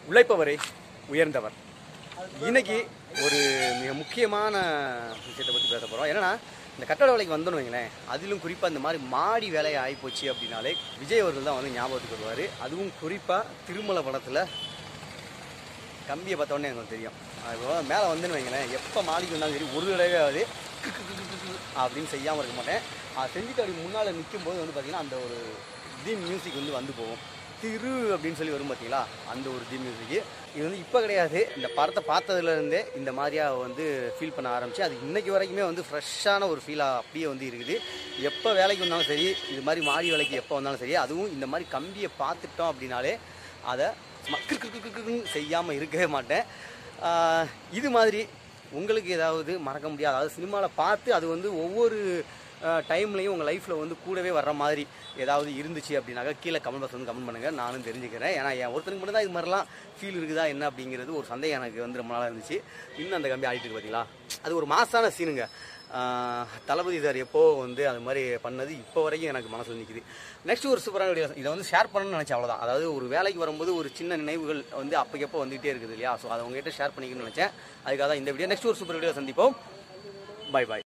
உழைப்பவரே உயர்ந்தவர் இன்னைக்கு ஒரு மிக முக்கியமான விஷயத்தை பற்றி பேச போகிறோம் என்னன்னா இந்த கட்டட வேலைக்கு வந்தோன்னு வைங்களேன் அதிலும் குறிப்பாக இந்த மாதிரி மாடி வேலையை ஆகிப்போச்சு அப்படின்னாலே விஜய் அவர்கள் தான் வந்து ஞாபகத்துக்கு வருவார் அதுவும் குறிப்பாக திருமலை படத்தில் கம்பியை பார்த்த உடனே எனக்கு தெரியும் இப்போ மேலே வந்துன்னு வைங்களேன் எப்போ மாடிக்கு வந்தாலும் சரி ஒரு தடவையாவது அப்படின்னு செய்யாமல் இருக்க மாட்டேன் அது செஞ்சுட்டு அப்படி முன்னால் நிற்கும்போது வந்து பார்த்தீங்கன்னா அந்த ஒரு தீம் மியூசிக் வந்து வந்து போகும் திரு அப்படின்னு சொல்லி வரும் பார்த்தீங்களா அந்த ஒரு தீம் மியூசிக் இது வந்து இப்போ கிடையாது இந்த படத்தை பார்த்ததுலேருந்தே இந்த மாதிரியா வந்து ஃபீல் பண்ண ஆரம்பிச்சு அது இன்னைக்கு வரைக்குமே வந்து ஃப்ரெஷ்ஷான ஒரு ஃபீலாக அப்படியே வந்து இருக்குது எப்போ வேலைக்கு வந்தாலும் சரி இது மாதிரி மாடி வேலைக்கு எப்போ வந்தாலும் சரி அதுவும் இந்த மாதிரி கம்பியை பார்த்துட்டோம் அப்படின்னாலே அதை செய்யாமல் இருக்கவே மாட்டேன் ஆஹ் இது மாதிரி உங்களுக்கு ஏதாவது மறக்க முடியாது அதாவது சினிமாவில் பார்த்து அது வந்து ஒவ்வொரு டைம்லையும் உங்கள் லைஃப்பில் வந்து கூடவே வர்ற மாதிரி ஏதாவது இருந்துச்சு அப்படின்னாக்கா கீழே கமெண்ட் பாக்ஸ் வந்து கமெண்ட் பண்ணுங்கள் நானும் தெரிஞ்சுக்கிறேன் ஏன்னா என் ஒருத்தருக்கு மட்டும் தான் இது மாதிரிலாம் ஃபீல் இருக்குதா என்ன அப்படிங்கிறது ஒரு சந்தேகம் எனக்கு வந்து ரொம்ப நாளாக இருந்துச்சு இன்னும் அந்த கம்பி ஆடிட்டு இருக்கு பார்த்தீங்களா அது ஒரு மாசான சீனுங்க ஆஹ் தளபதி சார் எப்போ வந்து அது மாதிரி பண்ணது இப்போ வரைக்கும் எனக்கு மனசில் நிற்குது நெக்ஸ்ட் ஒரு சூப்பரான வீடியோ இதை வந்து ஷேர் பண்ணணும்னு நினச்சேன் அவ்வளோதான் அதாவது ஒரு வேலைக்கு வரும்போது ஒரு சின்ன நினைவுகள் வந்து அப்போக்கப்போ வந்துகிட்டே இருக்குது இல்லையா ஸோ அதை உங்ககிட்ட ஷேர் பண்ணிக்கணும்னு நினச்சேன் அதுக்காக தான் இந்த வீடியோ நெக்ஸ்ட் ஒரு சூப்பர் வீடியோ சந்திப்போம் பை பாய்